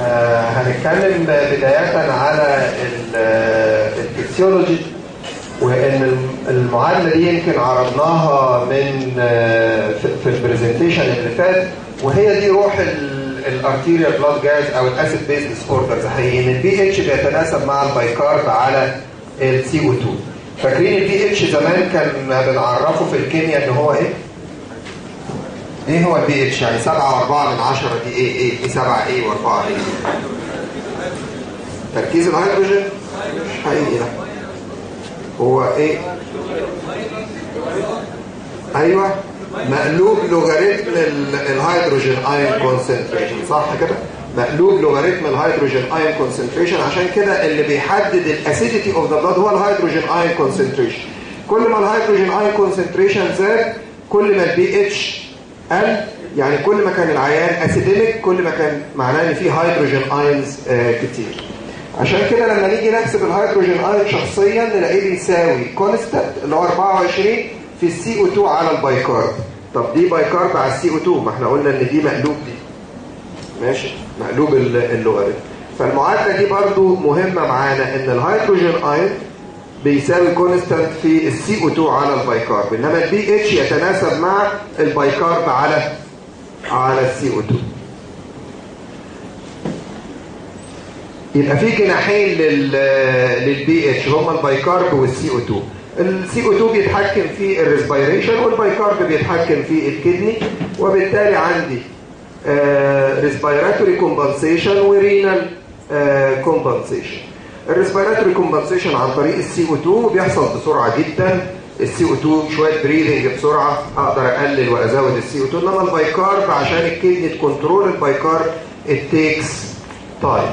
آه، هنتكلم بداية على الفسيولوجي وان المعادله دي يمكن عرضناها من آه، في- في البرزنتيشن اللي فات وهي دي روح الارتيريال بلاد جاز او الاسيد بيز ديس اوردرز هي ان البي اتش بيتناسب مع البايكارب على السي او 2 فاكرين البي اتش زمان كان بنعرفه في الكيمياء ان هو ايه؟ ايه هو البي اتش يعني 7 و4 من 10 دي ايه ايه دي 7 ايه و4 ايه تركيز الهيدروجين مش حقيقي لا هو ايه ايوه مقلوب لوغاريتم ال- الهيدروجين ايون كونسنتريشن صح كده مقلوب لوغاريتم الهيدروجين ايون كونسنتريشن عشان كده اللي بيحدد الاسيديتي اوف ذا بلاد هو الهيدروجين ايون كونسنتريشن كل ما الهيدروجين ايون كونسنتريشن زاد كل ما البي اتش قل يعني كل ما كان العيان اسيديميك كل ما كان معناه ان فيه هيدروجين ايونز كتير عشان كده لما نيجي نحسب الهيدروجين ايون شخصيا نلاقيه بيساوي كونستانت اللي هو 24 في السي او 2 على البايكارب طب دي بايكارب على السي او 2 ما احنا قلنا ان دي مقلوب دي ماشي مقلوب ال- اللوغاريتم فالمعادله دي برضو مهمه معانا ان الهيدروجين ايون بيساوي كونستانت في السي او 2 على البايكارب انما البي اتش يتناسب مع البايكارب على على السي او 2 يبقى في جناحين لل للبي اتش هما البايكارب والسي او 2 السي او 2 بيتحكم في الريسبيريشن والبايكارب بيتحكم في الكدني وبالتالي عندي ريسبيراتوري كومبنسيشن ورينال كومبنسيشن الريسبيراتوري كومبنسيشن عن طريق السي او 2 بيحصل بسرعه جدا السي او 2 شويه بريذنج بسرعه اقدر اقلل وازود السي او 2 انما البايكارب عشان الكدني تكنترول البايكارب it takes time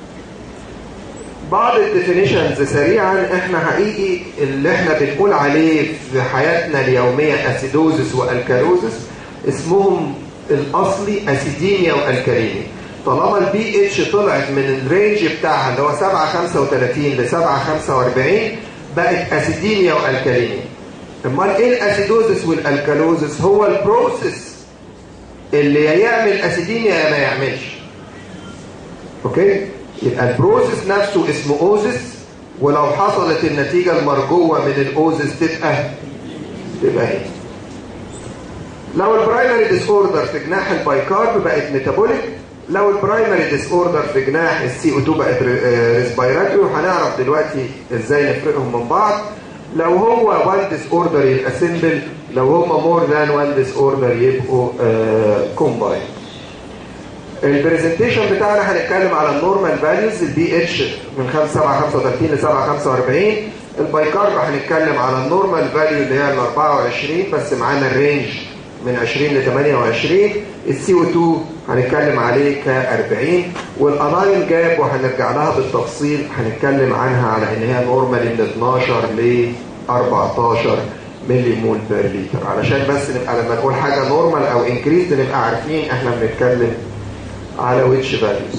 بعض الديفينيشنز سريعا احنا حقيقي اللي احنا بنقول عليه في حياتنا اليوميه اسيدوزس والكالوزس اسمهم الاصلي اسيديميا والكاليميا طالما البي اتش طلعت من الرينج بتاعها اللي هو 7 35 ل 7 45 بقت اسيديميا والكاليميا امال ايه الاسيدوزس والالكالوزس هو البروسيس اللي يا يعمل اسيديميا يا ما يعملش اوكي يبقى البروسيس نفسه اسمه اوزس ولو حصلت النتيجة المرجوة من الاوزس تبقى تبقى ايه لو البرايمري ديس اوردر في جناح البايكارب بقت ميتابوليك لو البرايمري ديس اوردر في جناح السي او 2 بقت ريسبيراتوري وهنعرف دلوقتي ازاي نفرقهم من بعض لو هو وان ديس اوردر يبقى سيمبل لو هما مور ذان وان ديس اوردر يبقوا كومباين البرزنتيشن بتاعنا هنتكلم على النورمال فاليوز البي اتش من 5 7 35 ل 7 45 البايكارب هنتكلم على النورمال فاليو اللي هي ال 24 بس معانا الرينج من 20 ل 28 السي او 2 هنتكلم عليه ك 40 والانايل جاب وهنرجع لها بالتفصيل هنتكلم عنها على ان هي نورمال من 12 ل 14 ملي مول بير لتر علشان بس نبقى لما نقول حاجه نورمال او انكريز نبقى عارفين احنا بنتكلم على which values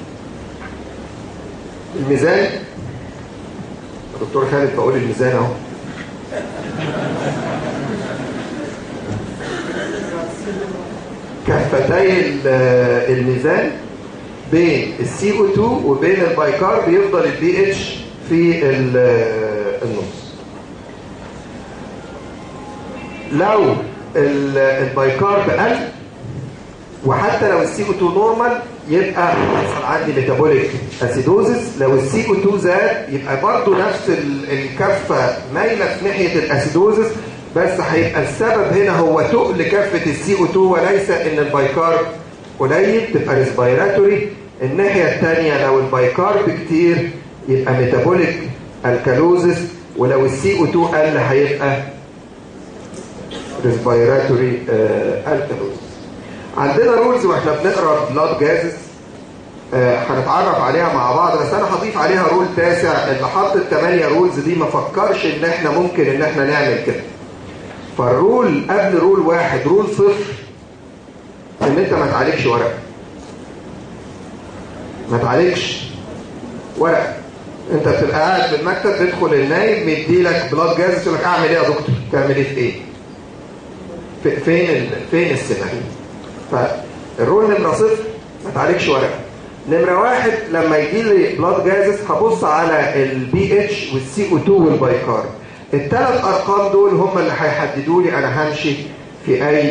الميزان دكتور خالد بقول الميزان اهو كفتي ال- الميزان بين السي او 2 وبين البايكارب يفضل البي اتش في ال- النص لو ال- البايكارب قل وحتى لو السي او 2 نورمال يبقى هيحصل عندي ميتابوليك اسيدوزس لو السي او 2 زاد يبقى برضه نفس ال- الكفه مايله في ناحيه الاسيدوزس بس هيبقى السبب هنا هو تقل كفه السي او 2 وليس ان البايكارب قليل تبقى ريسبيراتوري الناحيه الثانيه لو البايكارب كتير يبقى ميتابوليك الكالوزس ولو السي او 2 قل هيبقى ريسبيراتوري الكالوزس عندنا رولز واحنا بنقرا بلاد جازز هنتعرف عليها مع بعض بس انا هضيف عليها رول تاسع اللي حط الثمانيه رولز دي ما فكرش ان احنا ممكن ان احنا نعمل كده فالرول قبل رول واحد رول صفر ان انت ما تعالجش ورق ما تعالجش ورق انت بتبقى قاعد في المكتب تدخل النايم مديلك بلاد جاز تقول لك اعمل ايه يا دكتور تعمل ايه في ايه في- فين ال... فين السمه فالرول نمره صفر ما تعالجش ورقه نمرة واحد لما يجي لي بلاد جازس هبص على البي اتش والسي او 2 والبايكار الثلاث ارقام دول هم اللي هيحددوا لي انا همشي في اي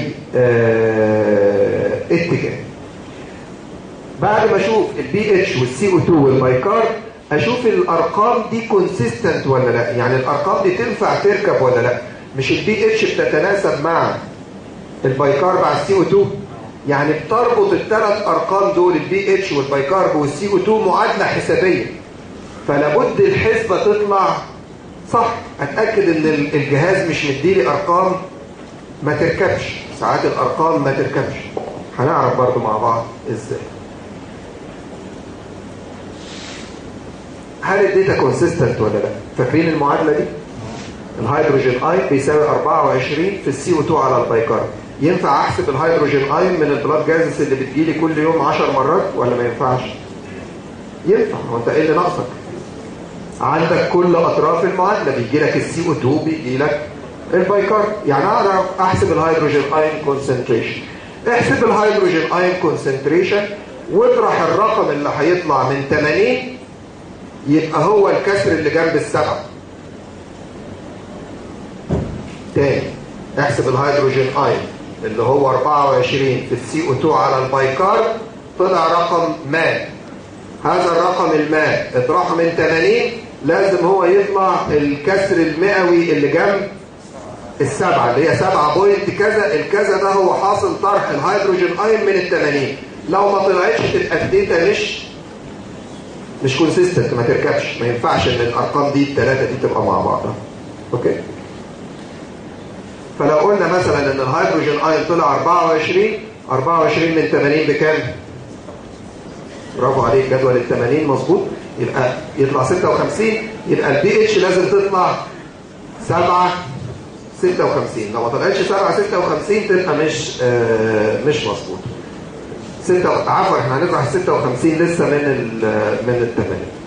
اه اتجاه بعد ما اشوف البي اتش والسي او 2 والبايكار اشوف الارقام دي كونسيستنت ولا لا يعني الارقام دي تنفع تركب ولا لا مش البي اتش بتتناسب مع البايكارب مع السي او 2 يعني بتربط الثلاث ارقام دول البي اتش والبايكارب والسي او 2 معادله حسابيه فلابد الحسبه تطلع صح اتاكد ان الجهاز مش مديلي ارقام ما تركبش ساعات الارقام ما تركبش هنعرف برضو مع بعض ازاي هل الداتا كونسيستنت ولا لا فاكرين المعادله دي الهيدروجين اي بيساوي 24 في السي او 2 على البايكارب ينفع احسب الهيدروجين ايون من البلاد جازس اللي بتجيلي كل يوم 10 مرات ولا ما ينفعش ينفع هو انت ايه اللي ناقصك عندك كل اطراف المعادله بيجي لك السي او 2 بيجي لك البايكارب يعني اعرف احسب الهيدروجين ايون كونسنتريشن احسب الهيدروجين ايون كونسنتريشن واطرح الرقم اللي هيطلع من 80 يبقى هو الكسر اللي جنب السبعه تاني احسب الهيدروجين ايون اللي هو 24 في السي او 2 على البايكار طلع رقم ما هذا الرقم الماء اطرحه من 80 لازم هو يطلع الكسر المئوي اللي جنب السبعة اللي هي 7 بوينت كذا الكذا ده هو حاصل طرح الهيدروجين ايون من ال 80 لو ما طلعتش تبقى الداتا مش مش كونسيستنت ما تركبش ما ينفعش ان الارقام دي الثلاثه دي تبقى مع بعضها اوكي فلو قلنا مثلا ان الهيدروجين ايون طلع 24 24 من 80 بكام برافو عليك جدول ال 80 مظبوط يبقى يطلع 56 يبقى البي اتش لازم تطلع 7 56 لو ما طلعتش 7 56 تبقى مش آه مش مظبوط 6 عفوا احنا هنطرح 56 لسه من ال من ال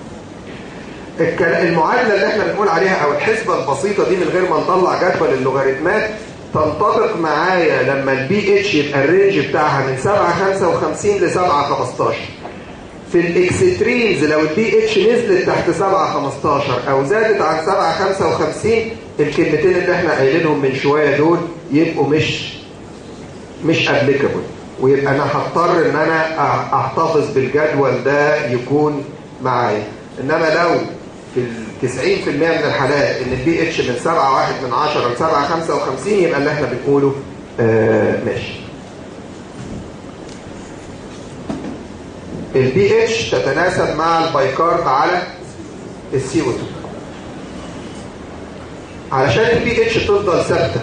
80 المعادله اللي احنا بنقول عليها او الحسبه البسيطه دي من غير ما نطلع جدول اللوغاريتمات تنطبق معايا لما البي اتش يبقى الرينج بتاعها من 7 55 ل 7 15 في الاكستريمز لو البي اتش نزلت تحت 7 15 او زادت عن 7 55 الكلمتين اللي احنا قايلينهم من شويه دول يبقوا مش مش ابليكابل ويبقى انا هضطر ان انا احتفظ بالجدول ده يكون معايا انما لو في ال 90% من الحالات ان البي اتش من 7 1 من 10 ل 7 55 يبقى اللي احنا بنقوله آه ماشي البي اتش تتناسب مع البايكارب على السي او 2 علشان البي اتش تفضل ثابته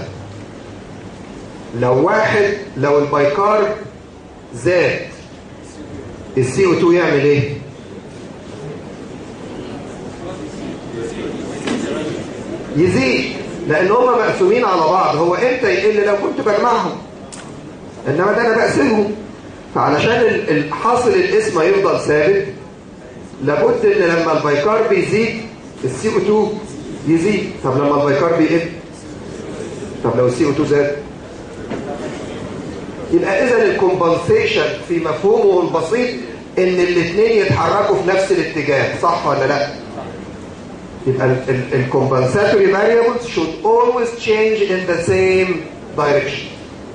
لو واحد لو البايكارب زاد السي او 2 يعمل ايه يزيد لان هم مقسومين على بعض هو امتى يقل لو كنت بجمعهم انما ده انا بقسمهم فعلشان الحاصل الاسم يفضل ثابت لابد ان لما البايكارب يزيد السي او 2 يزيد طب لما البايكارب يقل طب لو السي او 2 زاد يبقى اذا الكومبنسيشن في مفهومه البسيط ان الاثنين يتحركوا في نفس الاتجاه صح ولا لا يبقى الكومبنساتوري variables should always change in the same direction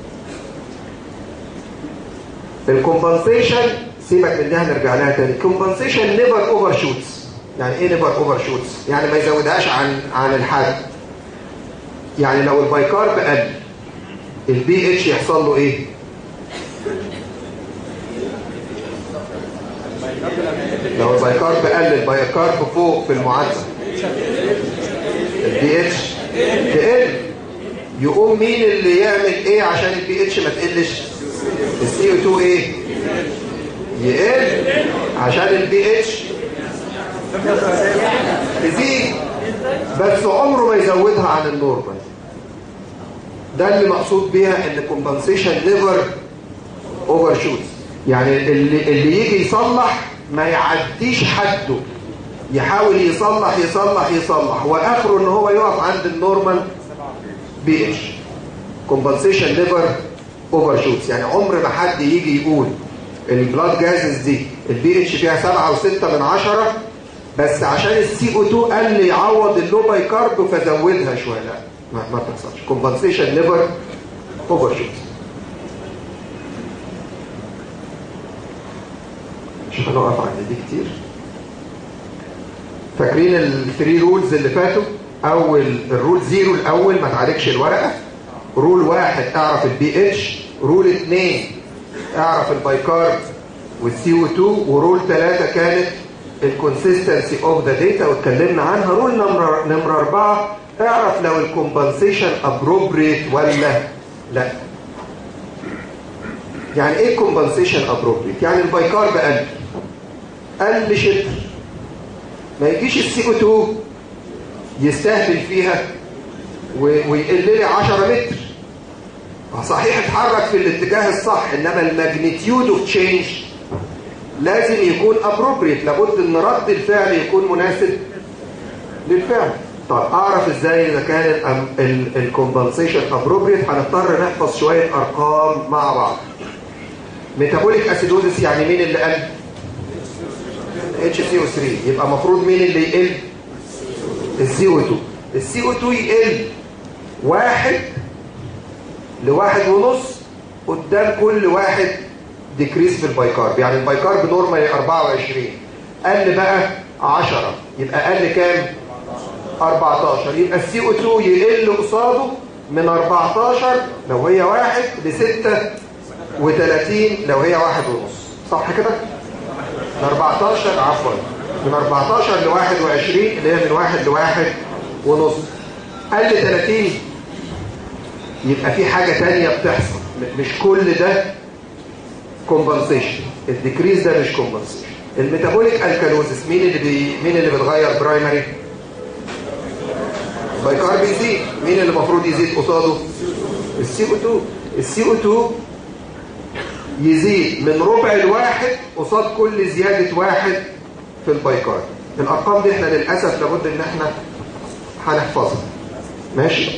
الكومبنسيشن سيبك من دي هنرجع لها تاني الكومبنسيشن نيفر اوفر شوتس يعني ايه نيفر اوفر شوتس يعني ما يزودهاش عن عن الحد يعني لو البايكارب قل البي اتش يحصل له ايه لو البايكارب قل البايكارب فوق في المعادله البي اتش تقل يقوم مين اللي يعمل ايه عشان البي اتش ما تقلش السي او 2 ايه يقل عشان البي اتش تزيد بس عمره ما يزودها عن النورمال ده اللي مقصود بيها ان كومبنسيشن نيفر اوفر شوت يعني اللي, اللي يجي يصلح ما يعديش حده يحاول يصلح يصلح يصلح واخره ان هو يقف عند النورمال بي اتش كومبنسيشن نيفر اوفر شوتس يعني عمر ما حد يجي يقول البلاد جازز دي البي اتش فيها 7 و6 من 10 بس عشان السي او 2 قال لي يعوض اللو باي كارب فزودها شويه لا ما, ما بتحصلش كومبنسيشن نيفر اوفر شوت مش هنقف عند دي كتير فاكرين الثري رولز اللي فاتوا اول الرول زيرو الاول ما تعالجش الورقه رول واحد اعرف البي اتش رول اثنين اعرف البايكارب والسي او 2 ورول ثلاثة كانت الكونسيستنسي اوف ذا داتا واتكلمنا عنها رول نمرة نمرة أربعة اعرف لو الكومبنسيشن ابروبريت ولا لا يعني ايه كومبنسيشن ابروبريت يعني البايكارب قل قل شتر ما يجيش السي او 2 يستهبل فيها ويقل لي 10 متر صحيح اتحرك في الاتجاه الصح انما الماجنتيود اوف تشينج لازم يكون ابروبريت لابد ان رد الفعل يكون مناسب للفعل طب اعرف ازاي اذا كان الكومبنسيشن ابروبريت هنضطر نحفظ شويه ارقام مع بعض ميتابوليك اسيدوزس يعني مين اللي قل اتش سي او 3 يبقى المفروض مين اللي يقل السي او 2 السي او 2 يقل واحد لواحد ونص قدام كل واحد ديكريس في البايكارب يعني البايكارب نورمال 24 قل بقى 10 يبقى قل كام 14 يبقى السي او 2 يقل قصاده من 14 لو هي واحد ل 36 لو هي واحد ونص صح كده من 14 عفوا من 14 ل 21 اللي هي من واحد لواحد ونص قل 30 يبقى في حاجة تانية بتحصل مش كل ده كومبنسيشن الديكريز ده مش كومبنسيشن الميتابوليك الكالوزس مين اللي بي... مين اللي بتغير برايمري بايكار بيزيد مين اللي المفروض يزيد قصاده السي او 2 السي او 2 يزيد من ربع الواحد قصاد كل زيادة واحد في البايكار الارقام دي احنا للاسف لابد ان احنا هنحفظها ماشي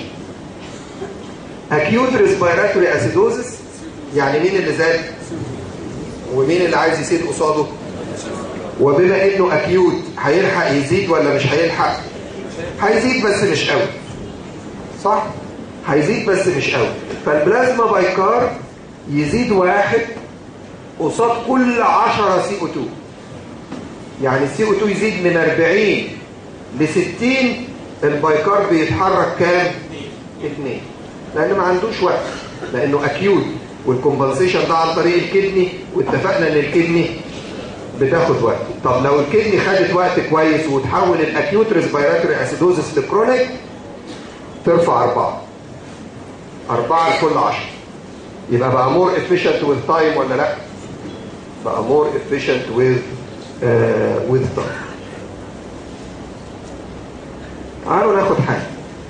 acute respiratory acidosis يعني مين اللي زاد ومين اللي عايز يزيد قصاده وبما انه acute هيلحق يزيد ولا مش هيلحق هيزيد بس مش قوي صح هيزيد بس مش قوي فالبلازما بايكار يزيد واحد قصاد كل 10 سي او 2 يعني السي او 2 يزيد من 40 ل 60 البايكار بيتحرك كام 2 لان ما عندوش وقت لانه اكيوت والكومبنسيشن ده عن طريق الكدني واتفقنا ان الكدني بتاخد وقت طب لو الكدني خدت وقت كويس وتحول الاكيوت ريسبيراتوري اسيدوزس لكرونيك ترفع أربعة أربعة لكل عشر يبقى بقى مور efficient with time ولا لا بقى مور efficient with uh, with time تعالوا ناخد حاجة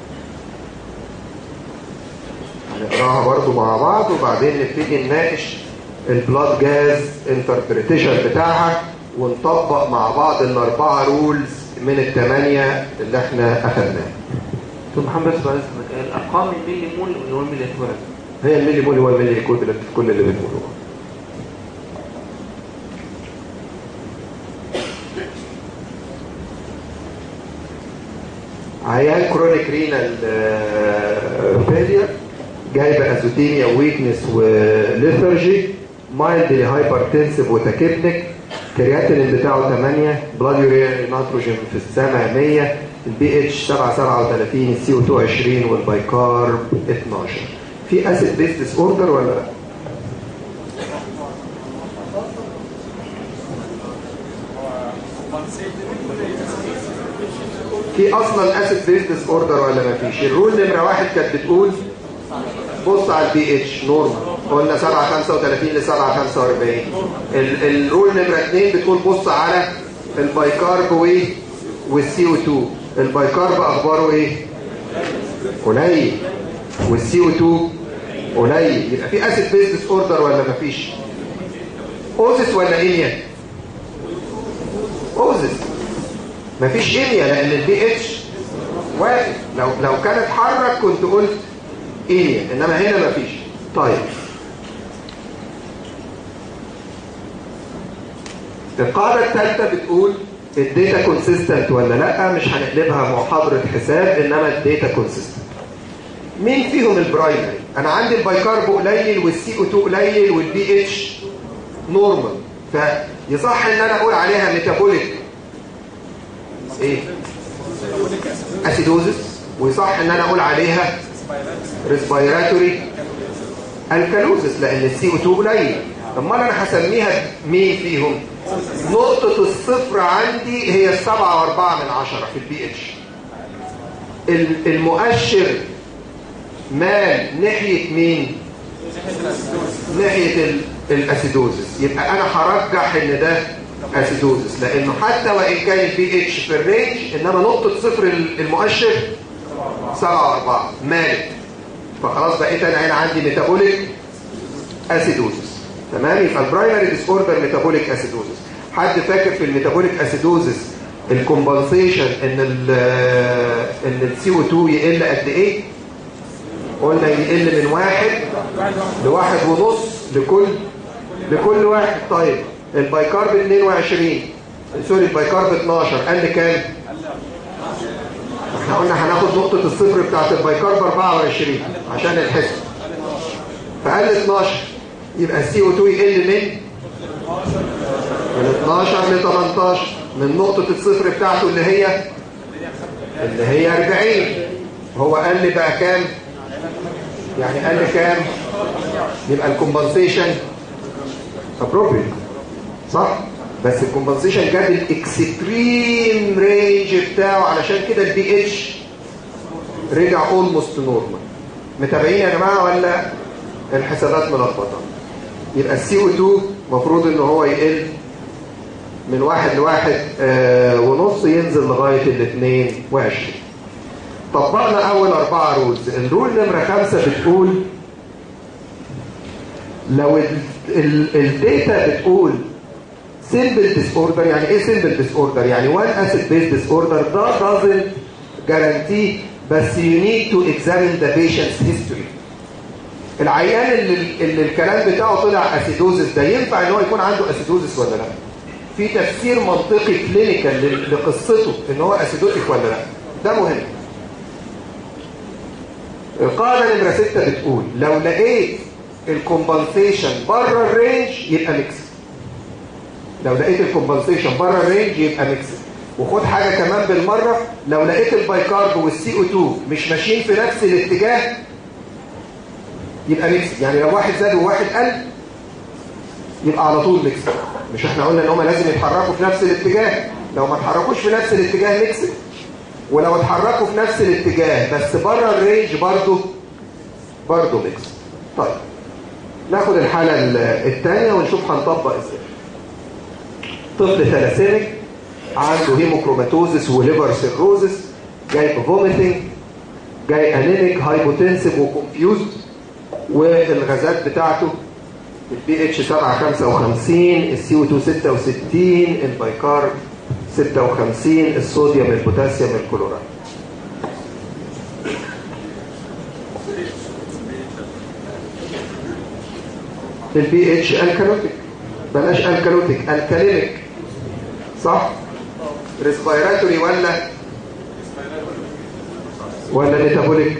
هنقراها برضو مع بعض وبعدين نبتدي نناقش البلاد جاز انتربريتيشن بتاعها ونطبق مع بعض الاربعه رولز من الثمانيه اللي احنا اخذناها. دكتور محمد سؤال اسمك الارقام الملي مول والملي اكويفالنت هي الملي مول هو الملي ايكوفالنت في كل اللي بنقوله. عيان كرونيك رينال فيلير جايبه ازوتيميا ويكنس وليثرجي مايلدلي هايبرتنسيف وتاكيبنيك الكرياتين بتاعه 8 بلاد يوريا نيتروجين في السمع 100 البي اتش 7 37 السي او 2 20 والبايكارب 12 في اسيد بيس ديس اوردر ولا لا؟ في اصلا اسيد بيس ديس اوردر ولا ما فيش؟ الرول نمره واحد كانت بتقول بص على البي اتش نورمال قلنا 7 35 ل 7 45 الرول نمره 2 بتقول بص على البايكارب وايه والسي او 2 البايكارب اخباره ايه قليل والسي او 2 قليل يبقى في اسيد بيز ديس اوردر ولا مفيش اوزس ولا ايميا اوزس مفيش ايميا لان البي اتش واقف لو لو كان اتحرك كنت قلت ايميا انما هنا مفيش طيب القاعدة الثالثة بتقول الداتا كونسيستنت ولا لا مش هنقلبها محاضرة حساب انما الداتا كونسيستنت مين فيهم البرايمري انا عندي البايكارب قليل والسي او 2 قليل والبي اتش نورمال فيصح ان انا اقول عليها ميتابوليك ايه اسيدوزس ويصح ان انا اقول عليها ريسبيراتوري الكالوزس لان السي او 2 قليل امال انا هسميها مين فيهم نقطة الصفر عندي هي السبعة واربعة من عشرة في البي اتش المؤشر مال ناحية مين ناحية الاسيدوزس يبقى انا هرجح ان ده اسيدوزس لانه حتى وان كان البي اتش في الرينج انما نقطة صفر المؤشر سبعة واربعة مالت فخلاص بقيت انا هنا عندي ميتابوليك اسيدوزس تمام يبقى البرايمري ديس اوردر ميتابوليك اسيدوزس حد فاكر في الميتابوليك اسيدوزس الكومبنسيشن ان ال ان السي او 2 يقل قد ايه قلنا يقل من واحد لواحد ونص لكل لكل واحد طيب البايكارب 22 سوري البايكارب 12 قل كام احنا قلنا هناخد نقطة الصفر بتاعت البايكارب 24 عشان الحسب فقل 12 يبقى السي او 2 يقل من من 12 ل 18 من نقطة الصفر بتاعته اللي هي اللي هي 40 هو قال لي بقى كام يعني قال لي كام يبقى الكومبنسيشن ابروبريت صح بس الكومبنسيشن جاب الاكستريم رينج بتاعه علشان كده البي اتش رجع اولموست نورمال متابعين يا جماعه ولا الحسابات ملخبطه يبقى السي او 2 المفروض ان هو يقل من واحد لواحد آه ونص ينزل لغايه الاثنين وعشرين طبقنا اول اربعه رولز الرول نمره خمسه بتقول لو الداتا بتقول simple disorder يعني ايه simple disorder يعني one acid based disorder ده doesn't guarantee بس you need to examine the patient's history العيان اللي, اللي الكلام بتاعه طلع اسيدوزس ده ينفع ان هو يكون عنده اسيدوزس ولا لا في تفسير منطقي كلينيكال لقصته ان هو اسيدوتيك ولا لا ده مهم القاعده نمره 6 بتقول لو لقيت الكومبنسيشن بره الرينج يبقى ميكس لو لقيت الكومبنسيشن بره الرينج يبقى ميكس وخد حاجه كمان بالمره لو لقيت البايكارب والسي او 2 مش ماشيين في نفس الاتجاه يبقى ميكس يعني لو واحد زاد وواحد قل يبقى على طول ميكس مش احنا قلنا ان هم لازم يتحركوا في نفس الاتجاه لو ما اتحركوش في نفس الاتجاه ميكس ولو اتحركوا في نفس الاتجاه بس بره الرينج برضه برضه ميكس طيب ناخد الحالة الثانية ونشوف هنطبق ازاي طفل ثلاثينك عنده هيموكروماتوزس وليفر سيروزس جاي بفوميتنج جاي انيميك هايبوتنسيف وكونفيوزد والغازات بتاعته البي اتش 755 السي او 2 66 البايكارب 56 الصوديوم البوتاسيوم الكلورايد البي اتش الكالوتيك بلاش الكالوتيك الكاليميك صح ريسبيراتوري ولا ولا ميتابوليك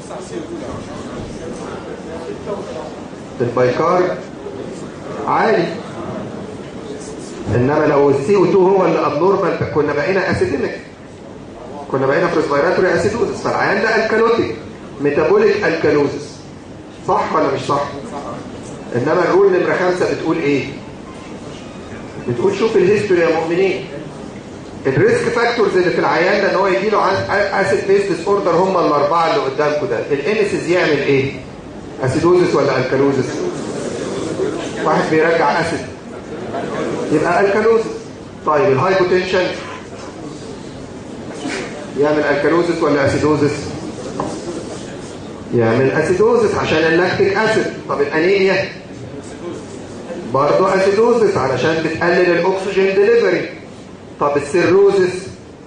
البايكار عالي انما لو السي او 2 هو اللي ابنورمال كنا بقينا اسيديميك كنا بقينا في ريسبيراتوري اسيدوزس فالعيان ده الكالوتيك ميتابوليك الكالوزس صح ولا مش صح انما الرول نمره خمسة بتقول ايه بتقول شوف الهيستوري يا مؤمنين الريسك فاكتورز اللي في العيان ده ان هو يجي له اسيد بيس ديس اوردر هم الاربعه اللي قدامكم ده الانسز يعمل ايه اسيدوزس ولا الكالوزس واحد بيرجع اسيد يبقى الكالوزس طيب الهايبوتنشن يعمل الكالوزس ولا اسيدوزس يعمل اسيدوزس عشان اللاكتيك اسيد طب الانيميا برضه اسيدوزس علشان بتقلل الاكسجين ديليفري طب السيروزس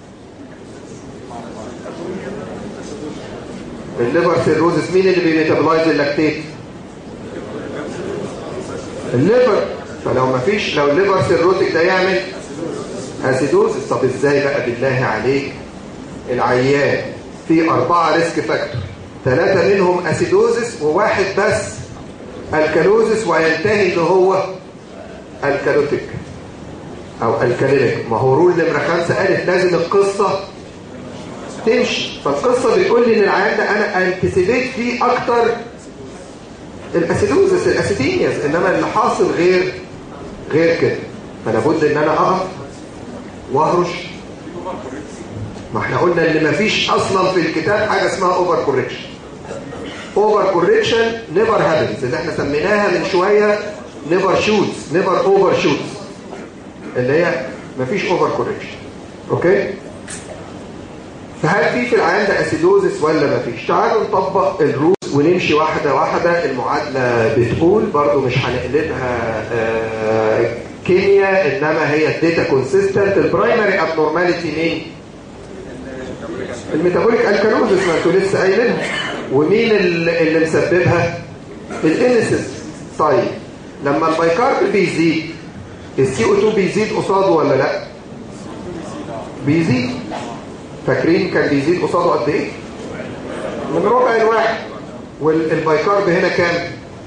الليفر سيروزس مين اللي بيميتابلايز اللاكتيت الليفر فلو ما فيش لو الليفر سيروتك ده يعمل اسيدوزس طب ازاي بقى بالله عليك العيان في أربعة ريسك فاكتور ثلاثة منهم اسيدوزس وواحد بس الكالوزس وينتهي اللي هو الكالوتيك او الكالينيك ما هو رول نمرة خمسة قالت لازم القصة تمشي فالقصة بتقول لي ان العيان ده انا انتسيبيت فيه اكتر الاسيدوزس الاسيتينياس انما اللي حاصل غير غير كده فلا بد ان انا اقف واهرش ما احنا قلنا ان مفيش اصلا في الكتاب حاجه اسمها اوفر كوركشن اوفر كوركشن نيفر هابنز اللي احنا سميناها من شويه نيفر شوتس نيفر اوفر شوتس اللي هي مفيش اوفر كوركشن اوكي فهل في في العيان ده اسيدوزس ولا مفيش تعالوا نطبق الروز ونمشي واحده واحده المعادله بتقول برضو مش هنقلبها آه كيمياء انما هي الداتا كونسيستنت البرايمري ابنورماليتي مين الميتابوليك الكالوزس ما انتوا لسه قايلينها ومين اللي, اللي مسببها الانسس طيب لما البايكارب بيزيد السي او 2 بيزيد قصاده ولا لا بيزيد فاكرين كان بيزيد قصاده قد ايه من ربع الواحد والبايكارب هنا كام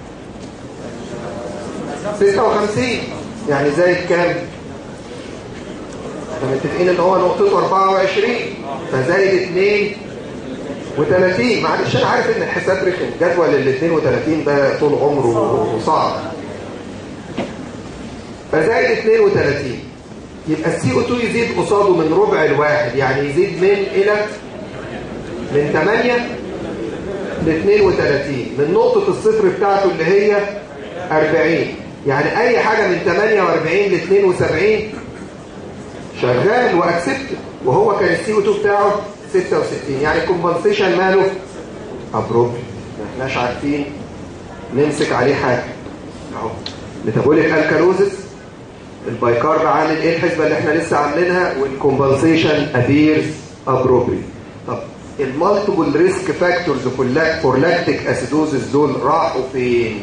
56 يعني زايد كام احنا متفقين ان هو نقطته 24 فزايد 32 معلش انا عارف ان الحساب رخم جدول ال 32 ده طول عمره وصعب فزايد 32 يبقى السي او 2 يزيد قصاده من ربع الواحد يعني يزيد من الى من 8 ل 32 من نقطة الصفر بتاعته اللي هي 40 يعني اي حاجة من 48 ل 72 شغال واكسبت وهو كان السي او 2 بتاعه 66 يعني الكومبنسيشن ماله ابروبريت ما احناش عارفين نمسك عليه حاجة اهو ميتابوليك الكالوزس البايكارب عامل ايه الحسبة اللي احنا لسه عاملينها والكومبنسيشن ابيرز ابروبريت طب المالتيبل ريسك فاكتورز فور لاكتيك اسيدوزس دول راحوا فين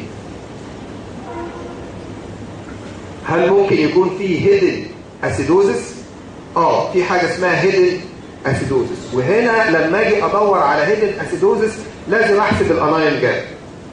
هل ممكن يكون في هيدن اسيدوزس اه في حاجه اسمها هيدن اسيدوزس وهنا لما اجي ادور على هيدن اسيدوزس لازم احسب الانايون جاب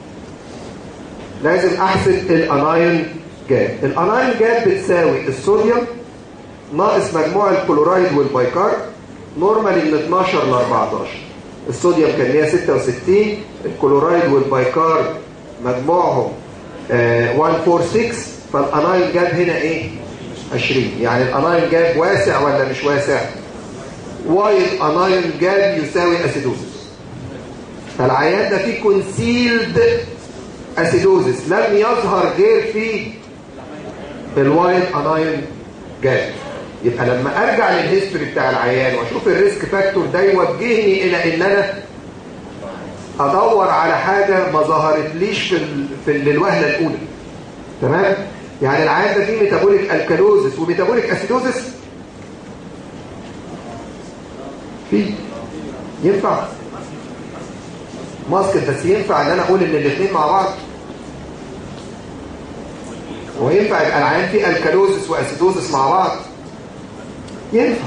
لازم احسب الانايون جاب الانايون جاب بتساوي الصوديوم ناقص مجموع الكلورايد والبايكارب نورمالي من 12 ل 14 الصوديوم كان 166 الكلورايد والبايكارب مجموعهم آه 146 فالانايون جاب هنا ايه 20 يعني الانايون جاب واسع ولا مش واسع وايد انايون جاب يساوي اسيدوزس فالعيان ده فيه كونسيلد اسيدوزس لم يظهر غير في الوايد انايون جاب يبقى لما ارجع للهيستوري بتاع العيان واشوف الريسك فاكتور ده يوجهني الى ان انا ادور على حاجه ما ظهرتليش في ال... في الوهله الاولى تمام يعني العيان ده فيه ميتابوليك الكالوزس وميتابوليك اسيدوزس في ينفع ماسكت بس ينفع ان انا اقول ان الاثنين مع بعض وينفع يبقى العيان فيه الكالوزس واسيدوزس مع بعض ينفع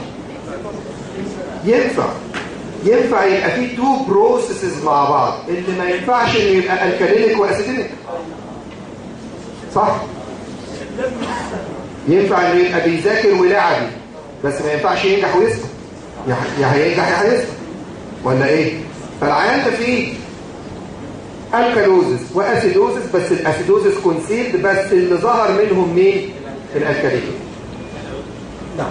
ينفع ينفع يبقى فيه تو بروسيسز مع بعض اللي ما ينفعش انه يبقى الكالينيك واسيدينيك صح ينفع انه يبقى بيذاكر ولعبي بس ما ينفعش ينجح ويسقط يا هينجح يا هيسقط ولا ايه فالعيان ده فيه الكالوزس واسيدوزس بس الاسيدوزس كونسيلد بس اللي ظهر منهم مين الالكالين نعم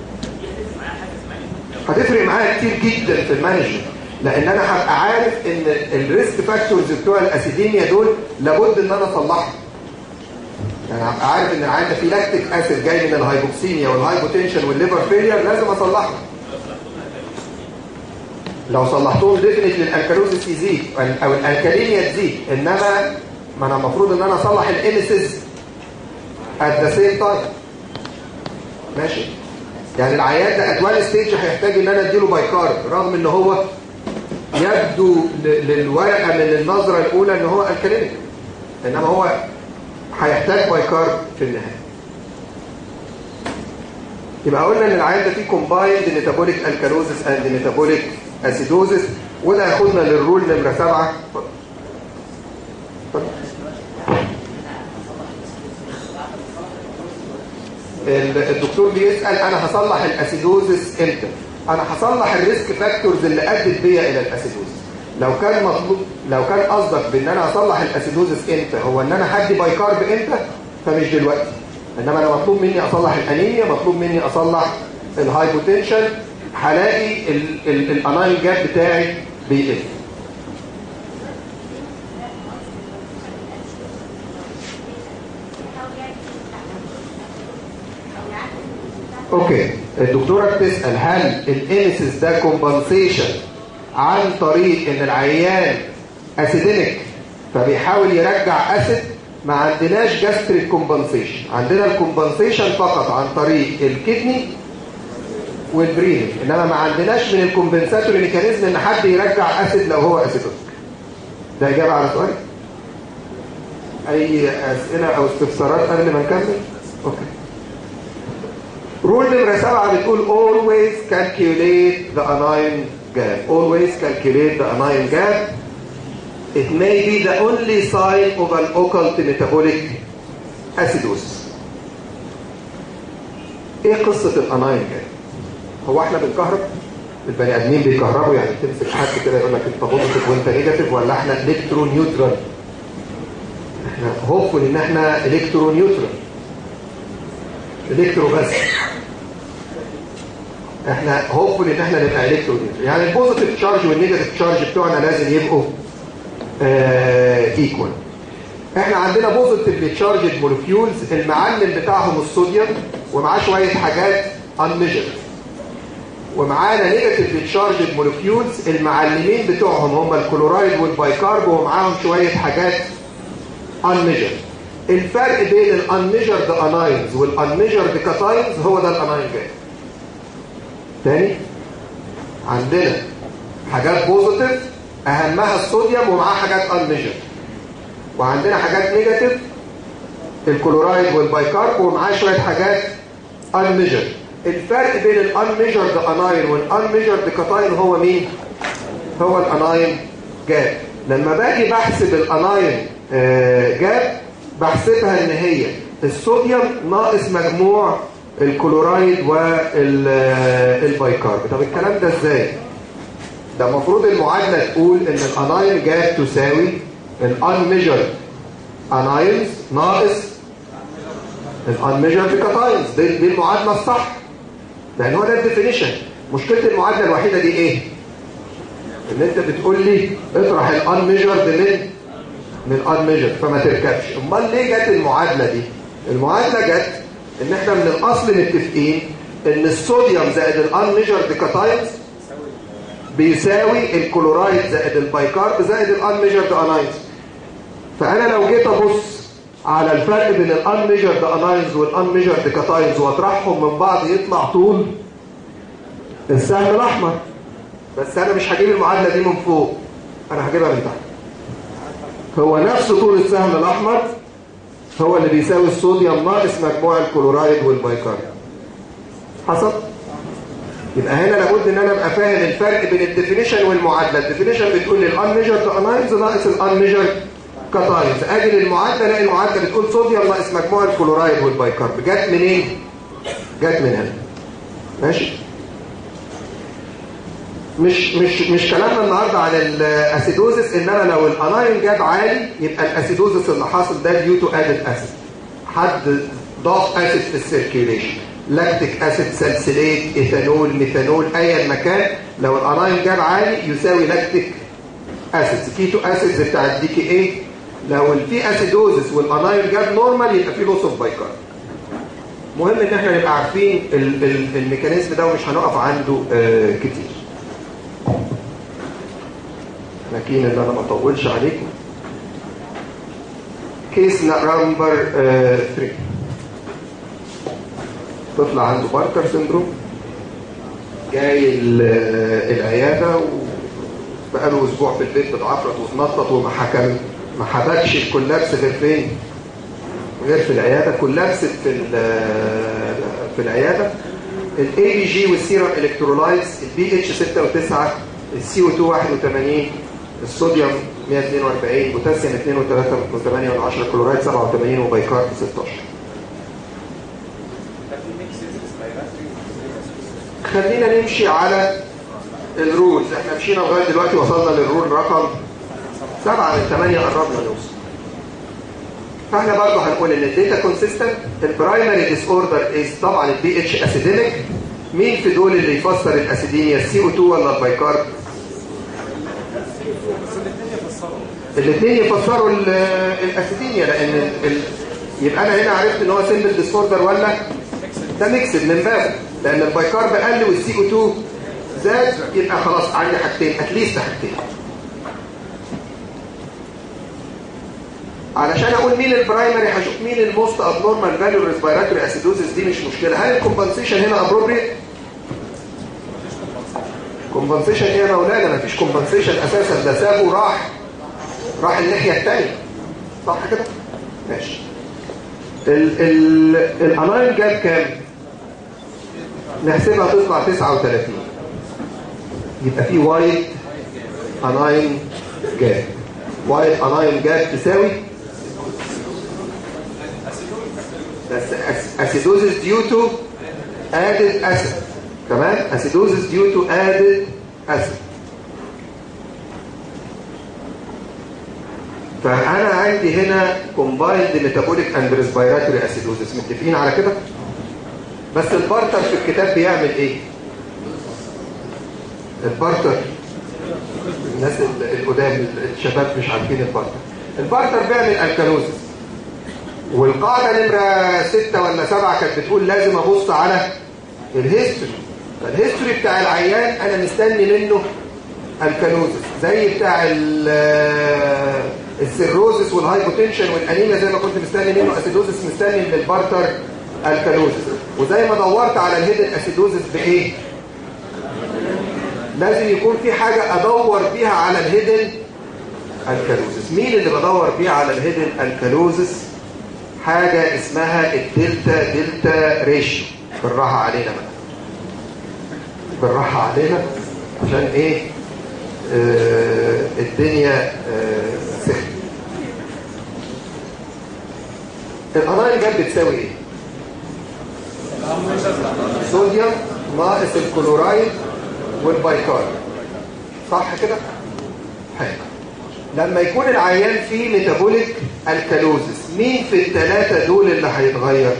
هتفرق معايا كتير جدا في المانجمنت لان انا هبقى عارف ان الريسك فاكتورز بتوع الاسيديميا دول لابد ان انا اصلحهم يعني هبقى عارف ان العيان ده فيه لاكتيك اسيد جاي من الهايبوكسيميا والهايبوتنشن والليفر فيلير لازم اصلحهم لو صلحتهم ديفنتلي الالكالوزيس يزيد او الالكاليميا تزيد انما ما انا المفروض ان انا اصلح الانسز ات ذا سيم تايم ماشي يعني العيان ده ادوال ستيج هيحتاج ان انا اديله بايكارب رغم ان هو يبدو للورقه من النظره الاولى ان هو الكاليميك انما هو هيحتاج بايكارب في النهايه يبقى قلنا ان العيان ده فيه كومبايند ميتابوليك الكالوزس اند ميتابوليك اسيدوزس وده هياخدنا للرول نمره سبعه اتفضل. اتفضل. ال- الدكتور بيسال انا هصلح الاسيدوزس امتى انا هصلح الريسك فاكتورز اللي ادت بيا الى الاسيدوزس لو كان مطلوب لو كان قصدك بان انا اصلح الاسيدوزس امتى هو ان انا هدي بايكارب امتى فمش دلوقتي انما انا مطلوب مني اصلح الانيميا مطلوب مني اصلح الهايبوتنشن هلاقي ال- ال- الاناين جاب بتاعي بيقل اوكي الدكتوره بتسال هل الانسس ده كومبنسيشن عن طريق ان العيان اسيدينيك فبيحاول يرجع اسيد ما عندناش جاستريك كومبنسيشن عندنا الكومبنسيشن فقط عن طريق الكدني والبرينج انما ما عندناش من الكومبنساتوري ميكانيزم ان حد يرجع اسيد لو هو اسيدوك ده اجابه على سؤال اي اسئله او استفسارات قبل ما نكمل اوكي رول نمرة سبعة بتقول always calculate the anion gap always calculate the anion gap it may be the only sign of an occult metabolic acidosis ايه قصة الاناين جاب هو احنا بنكهرب البني ادمين بيكهربوا يعني تمسك حد كده يقول لك انت بوزيتيف وانت نيجاتيف ولا احنا الكترو نيوترال احنا هوبفول ان احنا الكترو نيوترال الكترو بس احنا هوبفول ان احنا نبقى الكترو نيوترال يعني البوزيتيف تشارج والنيجاتيف تشارج بتوعنا لازم يبقوا ايكوال احنا عندنا بوزيتيف تشارجد مولكيولز المعلم بتاعهم الصوديوم ومعاه شويه حاجات انميجرد ومعانا نيجاتيف تشارجد مولكيولز المعلمين بتوعهم هم الكلورايد والبايكارب ومعاهم شويه حاجات unmeasured الفرق بين الانميجرد اناينز والانميجرد كاتاينز هو ده الاناين جاي تاني عندنا حاجات بوزيتيف اهمها الصوديوم ومعاه حاجات انميجرد وعندنا حاجات نيجاتيف الكلورايد والبايكارب ومعاه شويه حاجات unmeasured الفرق بين الانميجرد اناين والانميجرد كاتاين هو مين هو الاناين جاب لما باجي بحسب الاناين آه، جاب بحسبها ان هي الصوديوم ناقص مجموع الكلورايد والبايكارب طب الكلام ده ازاي ده المفروض المعادله تقول ان الاناين جاب تساوي الانميجرد اناينز ناقص الانميجرد كاتاينز دي, دي المعادله الصح لان هو ده الديفينيشن مشكله المعادله الوحيده دي ايه ان انت بتقول لي اطرح الانميجرد من من unmeasured فما تركبش امال ليه جت المعادله دي المعادله جت ان احنا من الاصل متفقين ان الصوديوم زائد الانميجرد كاتاينز بيساوي الكلورايد زائد البايكارب زائد الانميجرد اناينز فانا لو جيت ابص على الفرق بين الانميجرد اناينز والانميجرد كاتاينز واطرحهم من بعض يطلع طول السهم الاحمر بس انا مش هجيب المعادله دي من فوق انا هجيبها من تحت هو نفس طول السهم الأحمر هو اللي بيساوي الصوديوم ناقص مجموع الكلورايد والبايكارب حصل؟ يبقى هنا لابد ان انا ابقى فاهم الفرق بين الديفينيشن والمعادله الديفينيشن بتقول لي الانميجرد اناينز ناقص الانميجرد كاتاينز اجي للمعادله الاقي المعادله بتقول صوديوم ناقص مجموع الكلورايد والبايكارب جت منين جت من هنا ماشي مش مش مش كلامنا النهارده عن الاسيدوزس انما لو الاناين جاب عالي يبقى الاسيدوزس اللي حاصل ده ديو تو ادد اسيد حد ضاف اسيد في السيركيوليشن لاكتيك اسيد سلسليت ايثانول ميثانول ايا مكان لو الاناين جاب عالي يساوي لاكتيك اسيدز كيتو اسيدز بتاع الدي كي اي لو في اسيدوزس والاناين جاب نورمال يبقى في لوس اوف بايكارب مهم ان احنا نبقى عارفين ال- ال- الميكانيزم ده ومش هنقف عنده آه كتير لكن ان انا ما اطولش عليكم كيس نمبر 3 طفل عنده باركر سندروم جاي ال- العياده وبقاله اسبوع في البيت بتعفرت وتنطط وما حكم ما حبكش الكولابس غير فين غير في العياده كولابست في ال- في العياده الاي بي جي والسيرم الكترولايتس البي اتش 6 و9 السي او 2 81 الصوديوم 142 بوتاسيوم 2 و3 8 من 10 كلورايد 87 وبيكارب 16 خلينا نمشي على الرولز احنا مشينا لغايه دلوقتي وصلنا للرول رقم 7 من 8 قربنا نوصل فاحنا برضه هنقول ان الداتا كونسيستنت البرايمري ديس اوردر از طبعا البي اتش اسيديميك مين في دول اللي يفسر الاسيديميا السي او 2 ولا البايكارب الاثنين يفسروا ال- الاسيديميا لان ال- ال- يبقى انا هنا عرفت ان هو سيمبل ديس اوردر ولا ده ميكسد من باب لان البايكارب قل والسي او 2 زاد يبقى خلاص عندي حاجتين اتليست حاجتين علشان اقول مين البرايمري هشوف مين الموست ابنورمال فاليو ريسبيراتوري اسيدوزيس دي مش مشكله هل الكومبنسيشن هنا ابروبريت كومبنسيشن ايه يا مولانا مفيش كومبنسيشن اساسا ده سابه راح راح الناحيه الثانيه صح كده ماشي ال ال الاناين جاب كام نحسبها تطلع 39 يبقى في وايت اناين جاب وايت اناين جاب تساوي بس acidosis due to added acid تمام acidosis due to added acid فأنا عندي هنا combined metabolic and respiratory acidosis متفقين على كده؟ بس البارتر في الكتاب بيعمل ايه؟ البارتر الناس ال- القدام الشباب مش عارفين البارتر البارتر بيعمل الكالوزس والقاعدة نمرة ستة ولا سبعة كانت بتقول لازم أبص على الهيستوري فالهيستوري بتاع العيان أنا مستني منه الكالوزس زي بتاع ال- السيروزس والهايبوتنشن والانيميا زي ما كنت مستني منه اسيدوزس مستني من البارتر الكالوزس وزي ما دورت على الهيدن اسيدوزس بايه لازم يكون في حاجة ادور بيها على الهيدن الكالوزس مين اللي بدور بيها على الهيدن الكالوزس حاجة اسمها الدلتا دلتا ريشيو بالراحة علينا بقى بالراحة علينا عشان ايه آه الدنيا آه سخنة القناة جاب بتساوي ايه صوديوم ناقص الكلورايد والبايكارب صح كده حلو لما يكون العيان فيه ميتابوليك الكالوزس مين في الثلاثة دول اللي هيتغير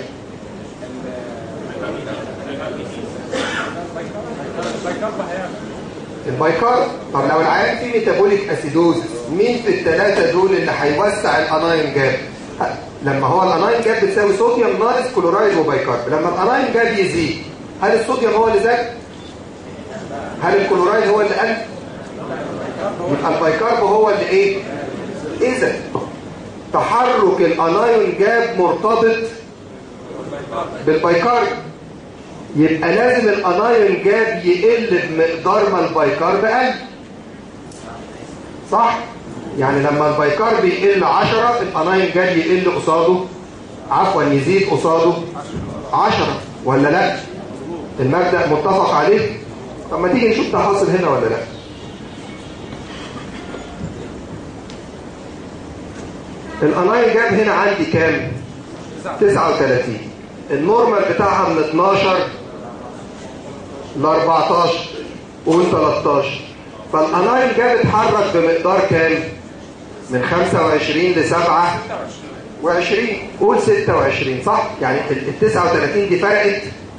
البايكارب طب لو العيان فيه ميتابوليك اسيدوزس مين في الثلاثة دول اللي هيوسع الاناين جاب ه- لما هو الاناين جاب بتساوي صوديوم ناقص كلورايد وبايكارب لما الاناين جاب يزيد هل الصوديوم هو اللي زاد هل الكلورايد هو اللي قل يبقى البايكارب هو اللي ايه اذا تحرك الانايون جاب مرتبط بالبايكارب يبقى لازم الانايون جاب يقل بمقدار ما البايكارب قل صح يعني لما البايكارب يقل 10 الانايون جاب يقل قصاده عفوا يزيد قصاده 10 ولا لا المبدأ متفق عليه طب ما تيجي نشوف ده حاصل هنا ولا لا الانايل جاب هنا عندي كام 39 النورمال بتاعها من 12 ل 14 قول 13 فالانايل جاب اتحرك بمقدار كام من 25 ل 27 قول 26 صح يعني ال 39 دي فرقت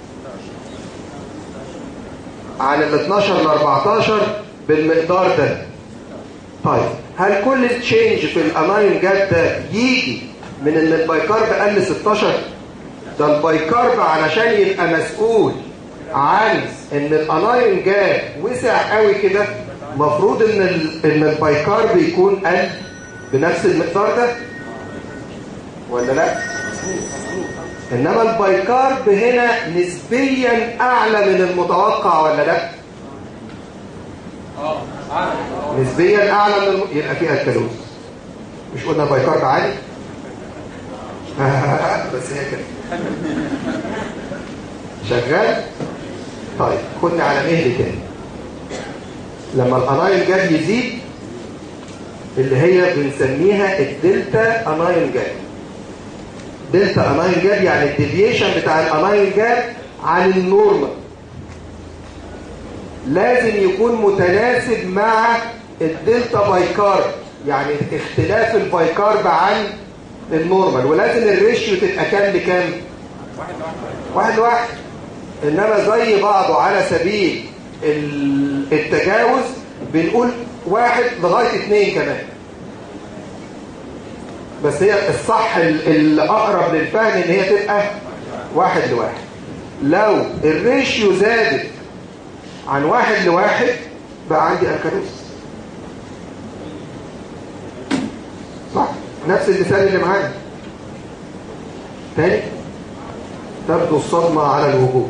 عن ال 12 ل 14 بالمقدار ده طيب هل كل التشينج في الانايون جاب ده يجي من ان البايكارب قل 16 ده البايكارب علشان يبقى مسؤول عن ان الانايون جاب وسع قوي كده مفروض ان ال... ان البايكارب يكون قل بنفس المقدار ده ولا لا انما البايكارب هنا نسبيا اعلى من المتوقع ولا لا نسبيا اعلى من الم... يبقى فيها الكالوز مش قلنا البايكارب عالي بس هي كده شغال طيب خدني على مهلي تاني لما الانايل جاب يزيد اللي هي بنسميها الدلتا انايل جاب دلتا انايل جاب يعني الديفيشن بتاع الانايل جاب عن النورمال لازم يكون متناسب مع الدلتا بايكارب يعني اختلاف البايكارب عن النورمال ولازم الريشيو تبقى كام لكام واحد لواحد انما زي بعضه على سبيل التجاوز بنقول واحد لغاية اتنين كمان بس هي الصح الأقرب للفهم ان هي تبقى واحد لواحد لو الريشيو زادت عن واحد لواحد بقى عندي الكالوس صح نفس المثال اللي معانا تاني تبدو الصدمة على الوجوه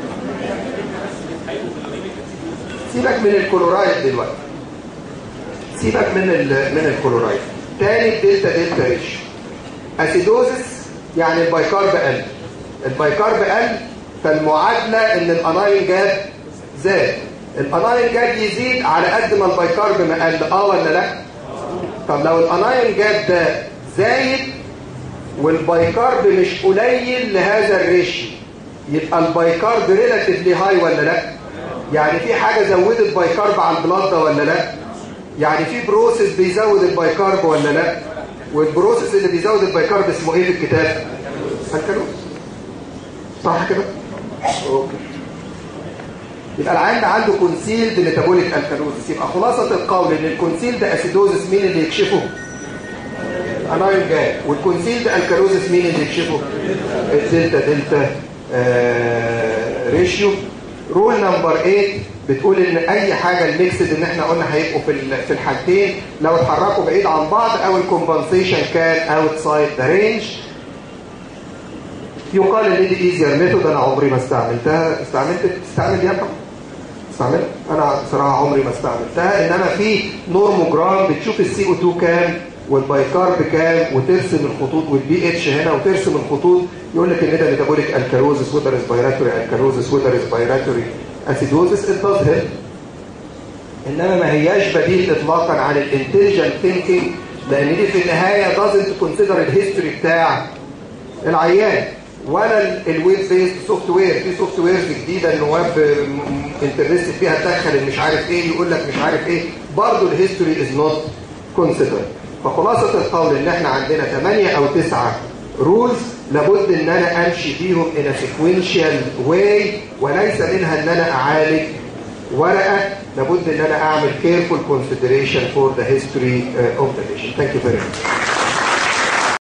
سيبك من الكلورايد دلوقتي سيبك من من الكلورايد تاني دلتا دلتا ريش اسيدوزس يعني البايكارب قل البايكارب قل فالمعادلة ان الانايل جاب زاد الانايل جاب يزيد على قد ما البايكارب ما قل اه ولا لا طب لو الانايل جاب ده زايد والبايكارب مش قليل لهذا الريشيو يبقى البايكارب ريلاتيفلي هاي ولا لا يعني في حاجة زودت بايكارب على البلاد ده ولا لا يعني في بروسيس بيزود البايكارب ولا لا والبروسيس اللي بيزود البايكارب اسمه ايه في الكتاب الكالوز صح كده اوكي يبقى العين ده عنده كونسيلد ميتابوليك الكالوزس يبقى خلاصة القول ان الكونسيلد اسيدوزس مين اللي يكشفه انايل جاي والكونسيلد الكالوزس مين اللي يكشفه الدلتا دلتا آه ريشيو رول نمبر 8 بتقول ان اي حاجه الميكسد ان احنا قلنا هيبقوا في في الحالتين لو اتحركوا بعيد عن بعض او الكومبنسيشن كان اوتسايد ذا رينج يقال ان دي ايزير ميثود انا عمري ما استعملتها استعملت تستعمل يا استعمل انا بصراحه عمري ما استعملتها انما في نورموجرام بتشوف السي او 2 كام والبايكارب كام وترسم الخطوط والبي اتش هنا وترسم الخطوط يقول لك ان ده ميتابوليك الكالوزس وده ريسبيراتوري الكالوزس وده ريسبيراتوري اسيدوزس التظهر انما ما هياش بديل اطلاقا عن الانتليجنت ثينكينج لان دي في النهايه دازنت كونسيدر الهيستوري بتاع العيان ولا الويب بيست سوفت وير في سوفت ويرز جديده النواب انترست فيها تدخل مش عارف ايه يقول لك مش عارف ايه برضه الهيستوري از نوت كونسيدر فخلاصة القول ان احنا عندنا 8 او 9 رولز لابد ان انا امشي بيهم in a sequential way وليس منها ان انا اعالج ورقة لابد ان انا اعمل careful consideration for the history uh, of the patient. Thank you very much.